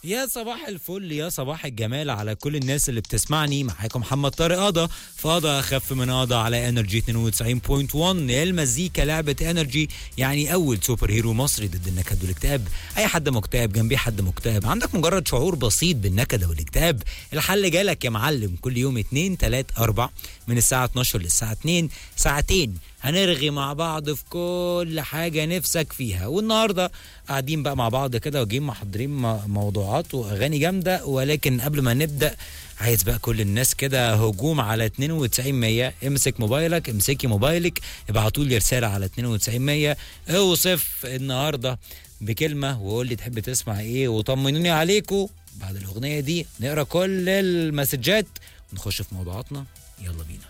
يا صباح الفل يا صباح الجمال على كل الناس اللي بتسمعني معاكم محمد طارق قضا فقضا اخف من قضا على انرجي 92.1 المزيكا لعبه انرجي يعني اول سوبر هيرو مصري ضد النكد والاكتئاب اي حد مكتئب جنبيه حد مكتئب عندك مجرد شعور بسيط بالنكد والاكتئاب الحل جالك يا معلم كل يوم 2 3 4 من الساعه 12 للساعه 2 ساعتين هنرغي مع بعض في كل حاجة نفسك فيها والنهاردة قاعدين بقى مع بعض كده وجايين محضرين م- موضوعات وأغاني جامدة ولكن قبل ما نبدأ عايز بقى كل الناس كده هجوم على 92 100 امسك موبايلك امسكي موبايلك ابعتوا لي رسالة على 92 100 اوصف النهاردة بكلمة وقول لي تحب تسمع ايه وطمنوني عليكم بعد الأغنية دي نقرا كل المسجات ونخش في موضوعاتنا يلا بينا